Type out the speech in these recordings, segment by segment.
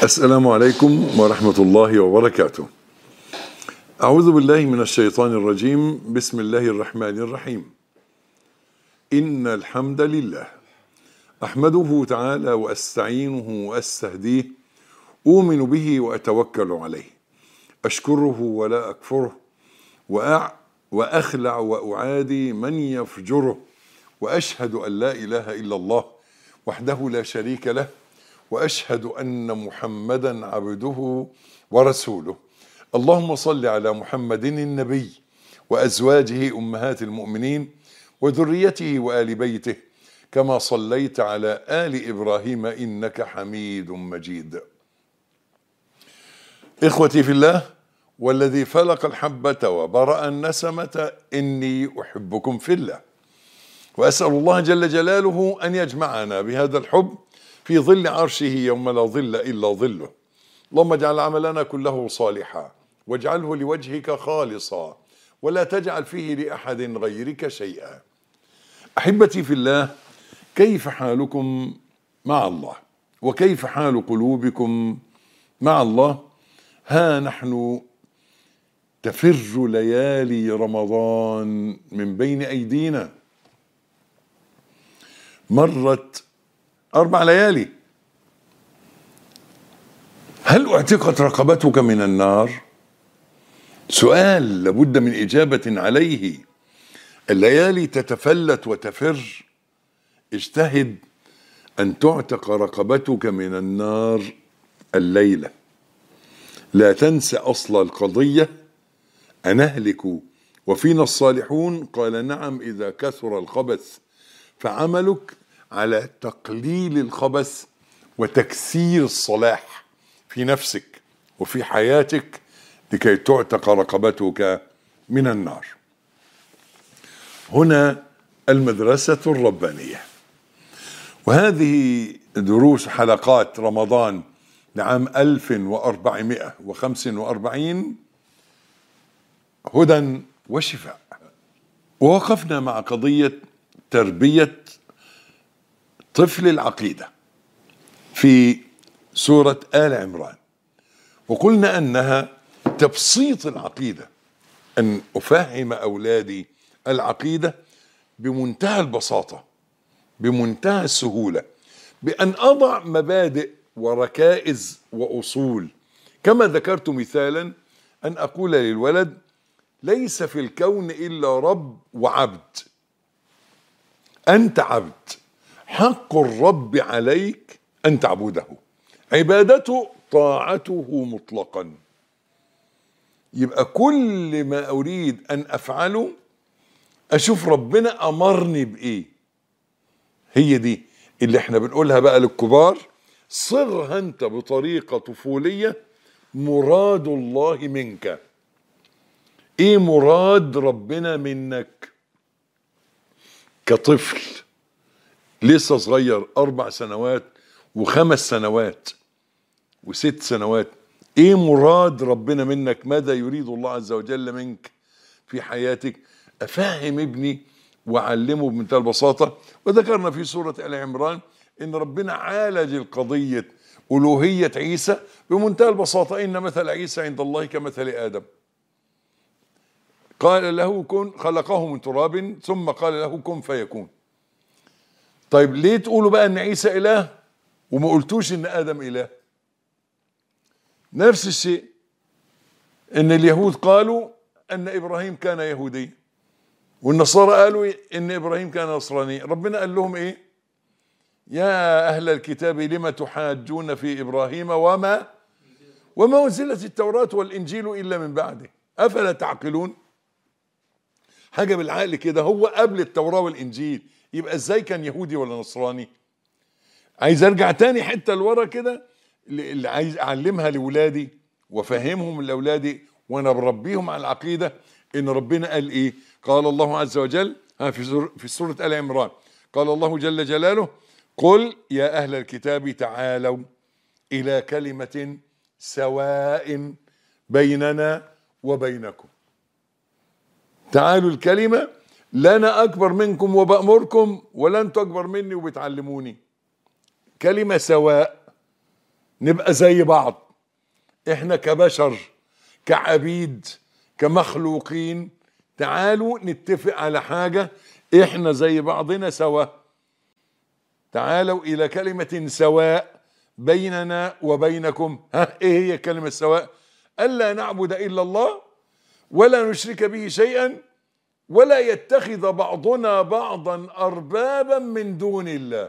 السلام عليكم ورحمة الله وبركاته. أعوذ بالله من الشيطان الرجيم، بسم الله الرحمن الرحيم. إن الحمد لله أحمده تعالى وأستعينه وأستهديه أؤمن به وأتوكل عليه. أشكره ولا أكفره وأع وأخلع وأعادي من يفجره وأشهد أن لا إله إلا الله وحده لا شريك له واشهد ان محمدا عبده ورسوله اللهم صل على محمد النبي وازواجه امهات المؤمنين وذريته وال بيته كما صليت على ال ابراهيم انك حميد مجيد اخوتي في الله والذي فلق الحبه وبرا النسمه اني احبكم في الله واسال الله جل جلاله ان يجمعنا بهذا الحب في ظل عرشه يوم لا ظل الا ظله اللهم اجعل عملنا كله صالحا واجعله لوجهك خالصا ولا تجعل فيه لاحد غيرك شيئا احبتي في الله كيف حالكم مع الله وكيف حال قلوبكم مع الله ها نحن تفر ليالي رمضان من بين ايدينا مرت أربع ليالي هل اعتقت رقبتك من النار؟ سؤال لابد من إجابة عليه الليالي تتفلت وتفر اجتهد أن تعتق رقبتك من النار الليلة لا تنس أصل القضية أنهلك وفينا الصالحون قال نعم إذا كثر الخبث فعملك على تقليل الخبث وتكسير الصلاح في نفسك وفي حياتك لكي تعتق رقبتك من النار هنا المدرسة الربانية وهذه دروس حلقات رمضان لعام 1445 هدى وشفاء ووقفنا مع قضية تربية طفل العقيدة في سورة آل عمران وقلنا أنها تبسيط العقيدة أن أفهم أولادي العقيدة بمنتهى البساطة بمنتهى السهولة بأن أضع مبادئ وركائز وأصول كما ذكرت مثالا أن أقول للولد ليس في الكون إلا رب وعبد أنت عبد حق الرب عليك ان تعبده عبادته طاعته مطلقا يبقى كل ما اريد ان افعله اشوف ربنا امرني بايه هي دي اللي احنا بنقولها بقى للكبار صغها انت بطريقه طفوليه مراد الله منك ايه مراد ربنا منك كطفل لسه صغير اربع سنوات وخمس سنوات وست سنوات ايه مراد ربنا منك ماذا يريد الله عز وجل منك في حياتك افهم ابني واعلمه بمنتهى البساطه وذكرنا في سوره ال عمران ان ربنا عالج القضيه الوهيه عيسى بمنتهى البساطه ان مثل عيسى عند الله كمثل ادم قال له كن خلقه من تراب ثم قال له كن فيكون طيب ليه تقولوا بقى ان عيسى اله وما قلتوش ان ادم اله نفس الشيء ان اليهود قالوا ان ابراهيم كان يهوديا والنصارى قالوا ان ابراهيم كان نصراني ربنا قال لهم ايه يا اهل الكتاب لم تحاجون في ابراهيم وما وما انزلت التوراه والانجيل الا من بعده افلا تعقلون حاجه بالعقل كده هو قبل التوراه والانجيل يبقى ازاي كان يهودي ولا نصراني عايز ارجع تاني حته لورا كده اللي عايز اعلمها لاولادي وافهمهم لاولادي وانا بربيهم على العقيده ان ربنا قال ايه قال الله عز وجل في سورة في سوره ال عمران قال الله جل جلاله قل يا اهل الكتاب تعالوا الى كلمه سواء بيننا وبينكم تعالوا الكلمه لا انا اكبر منكم وبامركم ولا انتوا اكبر مني وبتعلموني كلمه سواء نبقى زي بعض احنا كبشر كعبيد كمخلوقين تعالوا نتفق على حاجة احنا زي بعضنا سوا تعالوا الى كلمة سواء بيننا وبينكم ها ايه هي كلمة سواء الا نعبد الا الله ولا نشرك به شيئا ولا يتخذ بعضنا بعضا اربابا من دون الله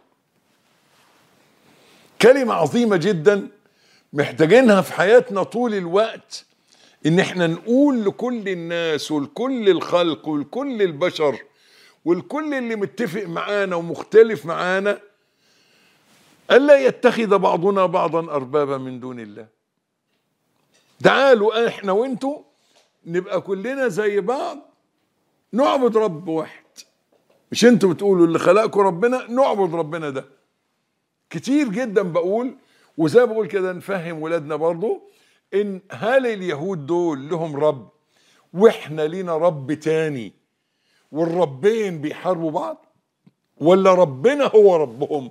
كلمة عظيمة جدا محتاجينها في حياتنا طول الوقت ان احنا نقول لكل الناس ولكل الخلق ولكل البشر والكل اللي متفق معانا ومختلف معانا الا يتخذ بعضنا بعضا اربابا من دون الله تعالوا احنا وانتوا نبقى كلنا زي بعض نعبد رب واحد مش انتوا بتقولوا اللي خلقكم ربنا نعبد ربنا ده كتير جدا بقول وزي ما بقول كده نفهم ولادنا برضو ان هل اليهود دول لهم رب واحنا لينا رب تاني والربين بيحاربوا بعض ولا ربنا هو ربهم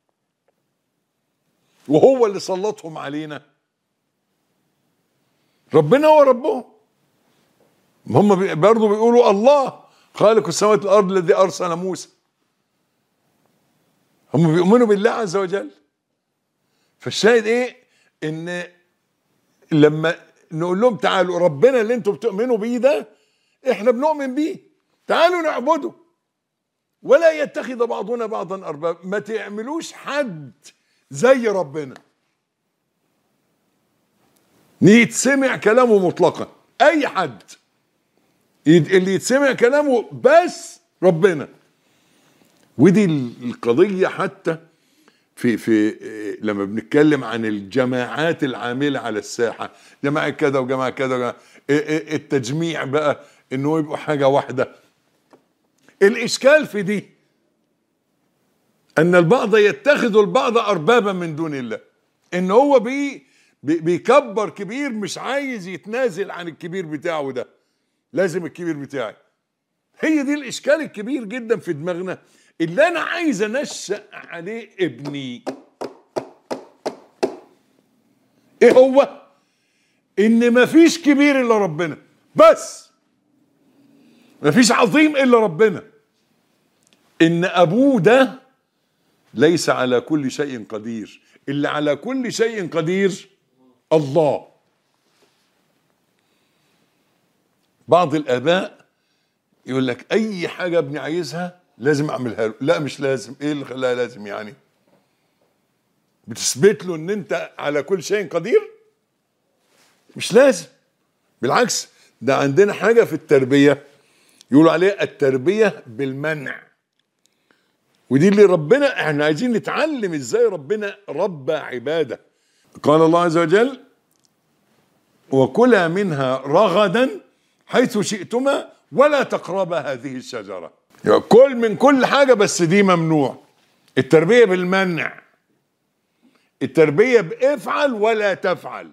وهو اللي سلطهم علينا ربنا هو ربهم هم بي- برضو بيقولوا الله خالق السماوات والارض الذي ارسل موسى هم بيؤمنوا بالله عز وجل فالشاهد ايه ان لما نقول لهم تعالوا ربنا اللي انتم بتؤمنوا بيه ده احنا بنؤمن بيه تعالوا نعبده ولا يتخذ بعضنا بعضا ارباب ما تعملوش حد زي ربنا يتسمع كلامه مطلقا اي حد يد- اللي يتسمع كلامه بس ربنا ودي القضيه حتى في في إيه، لما بنتكلم عن الجماعات العامله على الساحه جماعه كذا وجماعه كذا وجماعة إيه إيه التجميع بقى انه يبقوا حاجه واحده الاشكال في دي ان البعض يتخذ البعض اربابا من دون الله ان هو بي بي- بيكبر كبير مش عايز يتنازل عن الكبير بتاعه ده لازم الكبير بتاعي هي دي الاشكال الكبير جدا في دماغنا اللي انا عايز انشأ عليه ابني ايه هو ان مفيش كبير الا ربنا بس مفيش عظيم الا ربنا ان ابوه ده ليس على كل شيء قدير اللي على كل شيء قدير الله بعض الاباء يقول لك اي حاجه ابني عايزها لازم اعملها له لا مش لازم ايه اللي خلاها لازم يعني بتثبت له ان انت على كل شيء قدير مش لازم بالعكس ده عندنا حاجه في التربيه يقولوا عليها التربيه بالمنع ودي اللي ربنا احنا عايزين نتعلم ازاي ربنا ربى عباده قال الله عز وجل وكلا منها رغدا حيث شئتما ولا تقربا هذه الشجره يعني كل من كل حاجه بس دي ممنوع التربيه بالمنع التربيه بافعل ولا تفعل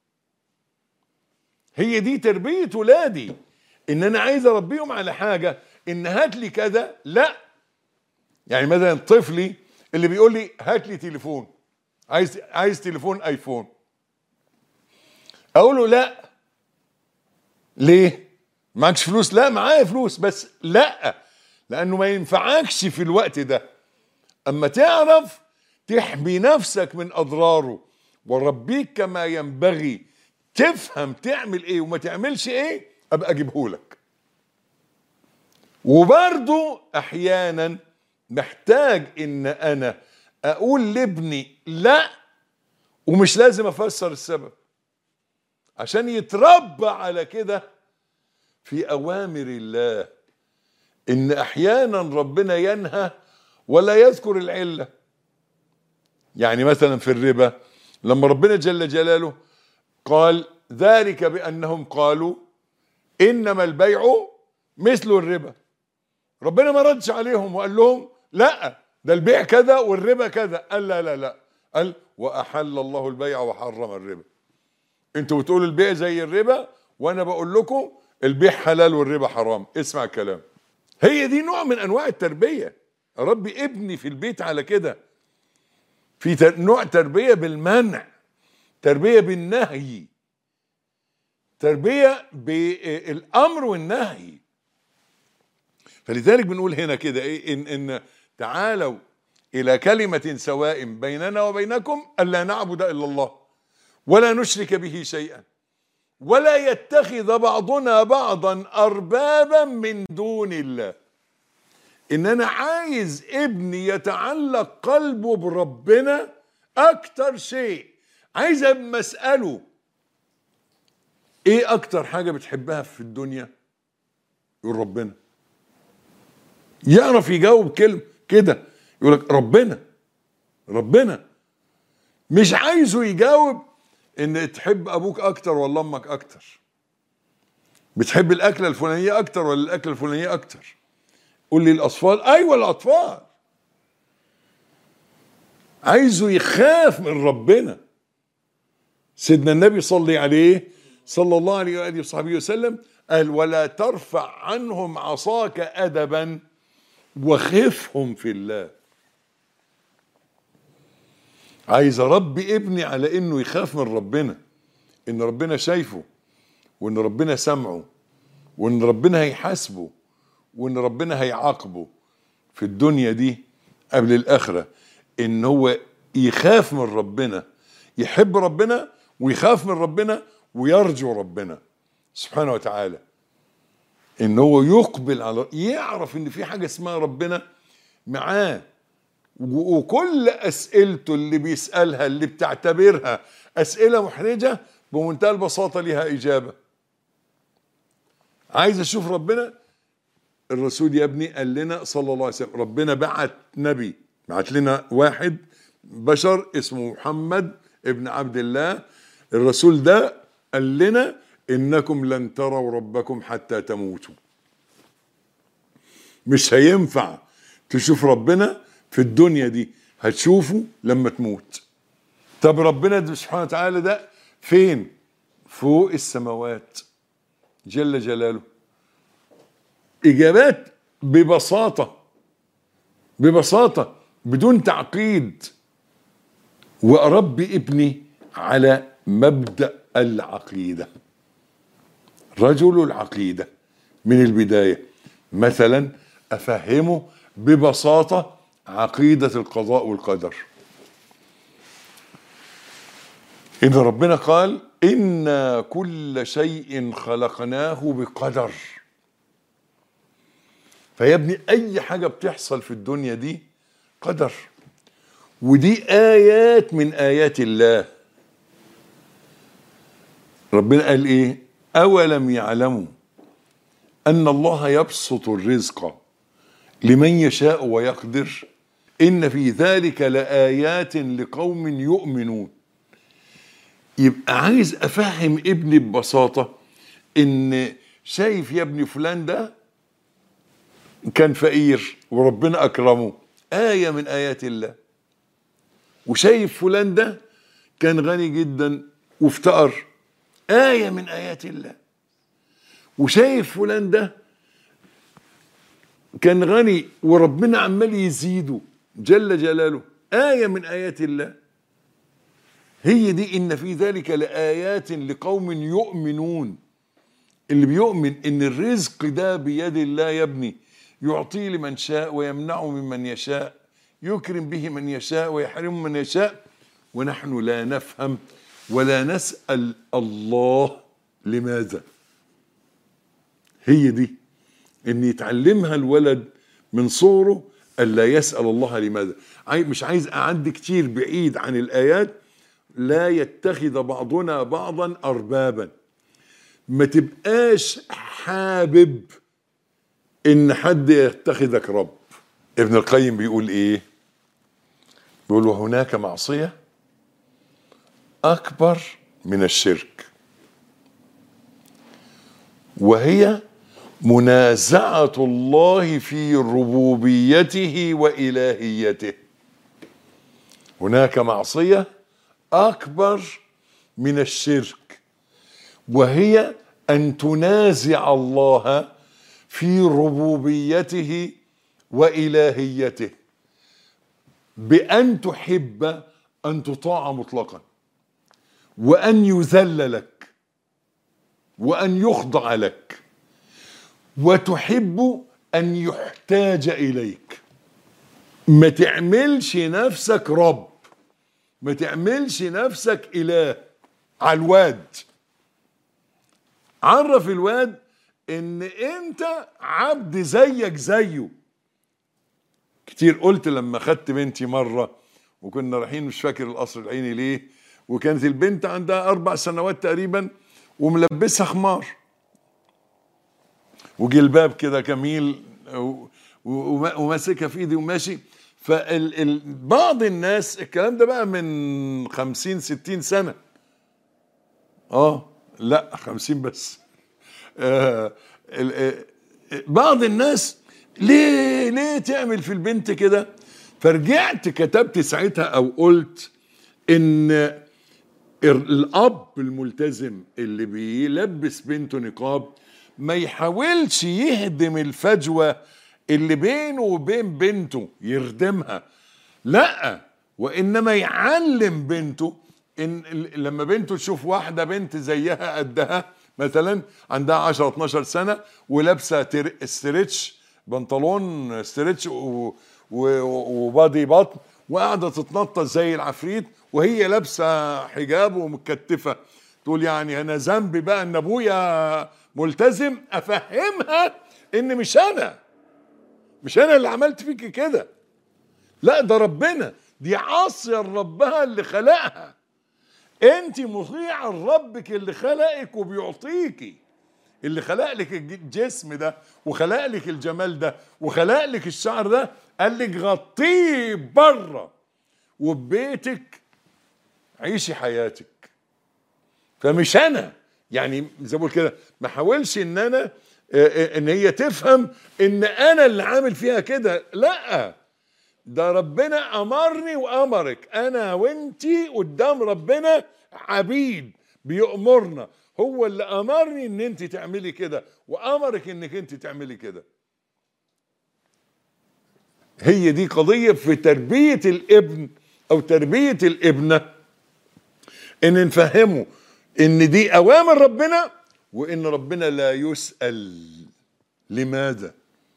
هي دي تربيه ولادي ان انا عايز اربيهم على حاجه ان هات لي كذا لا يعني مثلا طفلي اللي بيقول لي هات لي تليفون عايز عايز تليفون ايفون اقول له لا ليه معكش فلوس لا معايا فلوس بس لا لانه ما ينفعكش في الوقت ده اما تعرف تحمي نفسك من اضراره وربيك كما ينبغي تفهم تعمل ايه وما تعملش ايه ابقى اجيبهولك وبرضو احيانا محتاج ان انا اقول لابني لا ومش لازم افسر السبب عشان يتربى على كده في اوامر الله ان احيانا ربنا ينهى ولا يذكر العله يعني مثلا في الربا لما ربنا جل جلاله قال ذلك بانهم قالوا انما البيع مثل الربا ربنا ما ردش عليهم وقال لهم لا ده البيع كذا والربا كذا قال لا لا لا قال واحل الله البيع وحرم الربا انتوا بتقولوا البيع زي الربا وانا بقول لكم البيع حلال والربا حرام اسمع الكلام هي دي نوع من انواع التربيه ربي ابني في البيت على كده في تر- نوع تربيه بالمنع تربيه بالنهي تربيه بالامر والنهي فلذلك بنقول هنا كده ايه ان ان تعالوا الى كلمه سواء بيننا وبينكم الا نعبد الا الله ولا نشرك به شيئا ولا يتخذ بعضنا بعضا اربابا من دون الله ان انا عايز ابني يتعلق قلبه بربنا اكتر شيء عايز اما اساله ايه اكتر حاجه بتحبها في الدنيا يقول ربنا يعرف يجاوب كلمه كده يقول لك ربنا ربنا مش عايزه يجاوب ان تحب ابوك اكتر ولا امك اكتر بتحب الاكله الفلانيه اكتر ولا الاكله الفلانيه اكتر قول لي الاطفال ايوه الاطفال عايزه يخاف من ربنا سيدنا النبي صلي عليه صلى الله عليه واله وصحبه وسلم قال ولا ترفع عنهم عصاك ادبا وخفهم في الله عايز اربي ابني على انه يخاف من ربنا ان ربنا شايفه وان ربنا سمعه وان ربنا هيحاسبه وان ربنا هيعاقبه في الدنيا دي قبل الاخره ان هو يخاف من ربنا يحب ربنا ويخاف من ربنا ويرجو ربنا سبحانه وتعالى ان هو يقبل على يعرف ان في حاجه اسمها ربنا معاه و- وكل اسئلته اللي بيسالها اللي بتعتبرها اسئله محرجه بمنتهى البساطه لها اجابه عايز اشوف ربنا الرسول يا ابني قال لنا صلى الله عليه وسلم ربنا بعت نبي بعت لنا واحد بشر اسمه محمد ابن عبد الله الرسول ده قال لنا انكم لن تروا ربكم حتى تموتوا مش هينفع تشوف ربنا في الدنيا دي هتشوفه لما تموت طب ربنا ده سبحانه وتعالى ده فين فوق السماوات جل جلاله اجابات ببساطه ببساطه بدون تعقيد واربي ابني على مبدا العقيده رجل العقيده من البدايه مثلا افهمه ببساطه عقيده القضاء والقدر ان ربنا قال انا كل شيء خلقناه بقدر فيا ابني اي حاجه بتحصل في الدنيا دي قدر ودي ايات من ايات الله ربنا قال ايه اولم يعلموا ان الله يبسط الرزق لمن يشاء ويقدر ان في ذلك لايات لقوم يؤمنون يبقى عايز افهم ابني ببساطه ان شايف يا ابني فلان ده كان فقير وربنا اكرمه ايه من ايات الله وشايف فلان ده كان غني جدا وافتقر ايه من ايات الله وشايف فلان ده كان غني وربنا عمال يزيده جل جلاله ايه من ايات الله هي دي ان في ذلك لايات لقوم يؤمنون اللي بيؤمن ان الرزق ده بيد الله يا ابني يعطيه لمن شاء ويمنعه ممن يشاء يكرم به من يشاء ويحرم من يشاء ونحن لا نفهم ولا نسأل الله لماذا هي دي ان يتعلمها الولد من صغره الا يسأل الله لماذا عاي- مش عايز اعدي كتير بعيد عن الايات لا يتخذ بعضنا بعضا اربابا ما تبقاش حابب ان حد يتخذك رب ابن القيم بيقول ايه بيقول وهناك معصيه اكبر من الشرك وهي منازعه الله في ربوبيته والهيته هناك معصيه اكبر من الشرك وهي ان تنازع الله في ربوبيته والهيته بان تحب ان تطاع مطلقا وان يذل لك وان يخضع لك وتحب ان يحتاج اليك ما تعملش نفسك رب ما تعملش نفسك اله على الواد عرف الواد ان انت عبد زيك زيه كتير قلت لما خدت بنتي مره وكنا رايحين مش فاكر القصر العيني ليه وكانت البنت عندها اربع سنوات تقريبا وملبسها خمار وجلباب كده جميل و- و- وماسكها في ايدي وماشي فبعض الناس الكلام ده بقى من خمسين ستين سنة اه لا خمسين بس آه ال- آه، بعض الناس ليه ليه تعمل في البنت كده فرجعت كتبت ساعتها او قلت ان الاب الملتزم اللي بيلبس بنته نقاب ما يحاولش يهدم الفجوه اللي بينه وبين بنته يردمها لا وانما يعلم بنته ان ال- لما بنته تشوف واحده بنت زيها قدها مثلا عندها 10 12 سنه ولابسه تر- استرتش بنطلون استرتش و- و- وبادي بطن وقاعده تتنطط زي العفريت وهي لابسه حجاب ومتكتفه تقول يعني انا ذنبي بقى ان ابويا ملتزم افهمها ان مش انا مش انا اللي عملت فيكي كده لا ده ربنا دي عاصيه ربها اللي خلقها انت مطيعه لربك اللي خلقك وبيعطيكي اللي خلق لك الج- الجسم ده وخلق لك الجمال ده وخلق لك الشعر ده قال لك غطيه بره وببيتك عيشي حياتك فمش انا يعني زي ما بقول كده ما حاولش ان انا آه، آه، ان هي تفهم ان انا اللي عامل فيها كده لا ده ربنا امرني وامرك انا وانتي قدام ربنا عبيد بيأمرنا هو اللي امرني ان انت تعملي كده وامرك انك انت تعملي كده هي دي قضية في تربية الابن او تربية الابنة ان نفهمه ان دي اوامر ربنا وان ربنا لا يسأل لماذا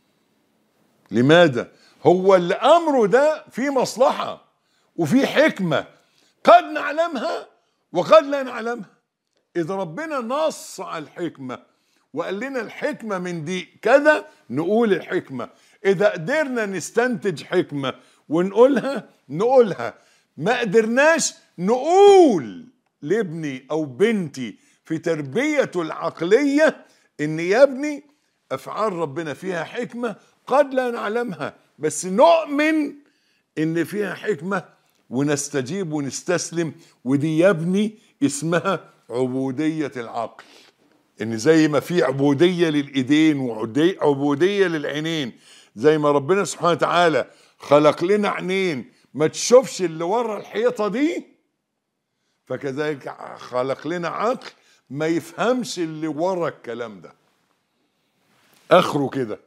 لماذا هو اللي امره ده في مصلحه وفي حكمه قد نعلمها وقد لا نعلمها اذا ربنا نص على الحكمه وقال لنا الحكمه من دي كذا نقول الحكمه اذا قدرنا نستنتج حكمه ونقولها نقولها ما قدرناش نقول لابني او بنتي في تربيته العقليه ان يا ابني افعال ربنا فيها حكمه قد لا نعلمها بس نؤمن ان فيها حكمه ونستجيب ونستسلم ودي يا ابني اسمها عبوديه العقل ان زي ما في عبوديه للايدين وعبوديه للعينين زي ما ربنا سبحانه وتعالى خلق لنا عينين ما تشوفش اللي ورا الحيطه دي فكذلك خلق لنا عقل ما يفهمش اللي ورا الكلام ده اخره كده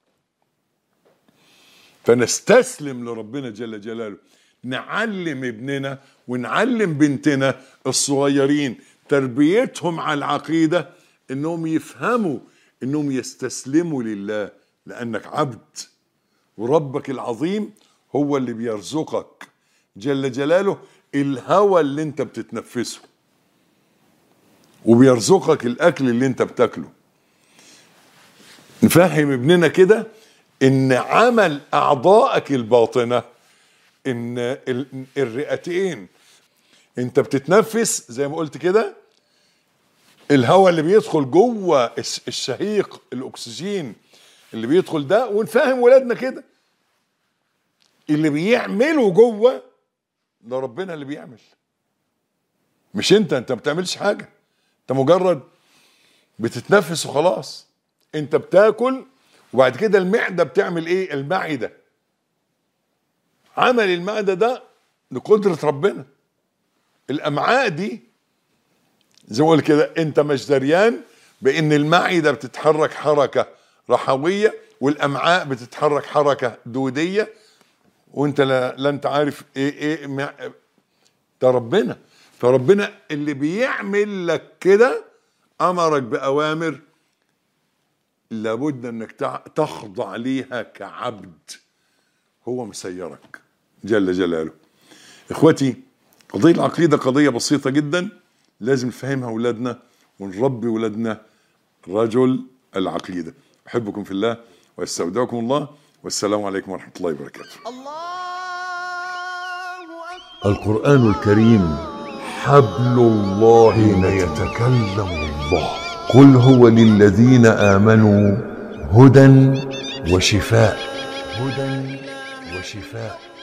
فنستسلم لربنا جل جلاله نعلم ابننا ونعلم بنتنا الصغيرين تربيتهم على العقيده انهم يفهموا انهم يستسلموا لله لانك عبد وربك العظيم هو اللي بيرزقك جل جلاله الهوى اللي انت بتتنفسه وبيرزقك الاكل اللي انت بتاكله نفهم ابننا كده ان عمل اعضائك الباطنه ان ال- الرئتين انت بتتنفس زي ما قلت كده الهواء اللي بيدخل جوه الش- الشهيق الاكسجين اللي بيدخل ده ونفهم ولادنا كده اللي بيعمله جوه ده ربنا اللي بيعمل مش انت انت ما بتعملش حاجه انت مجرد بتتنفس وخلاص انت بتاكل وبعد كده المعده بتعمل ايه المعده عمل المعده ده لقدره ربنا الامعاء دي زي ما اقول كده انت مش دريان بان المعده بتتحرك حركه رحويه والامعاء بتتحرك حركه دوديه وانت لا, لا انت عارف ايه ايه مع ده ربنا فربنا اللي بيعمل لك كده امرك باوامر لابد انك تع- تخضع ليها كعبد هو مسيرك جل جلاله اخوتي قضيه العقيده قضيه بسيطه جدا لازم نفهمها اولادنا ونربي اولادنا رجل العقيده احبكم في الله واستودعكم الله والسلام عليكم ورحمه الله وبركاته القرآن الكريم حبل الله حين يتكلم الله قل هو للذين آمنوا هدى وشفاء هدى وشفاء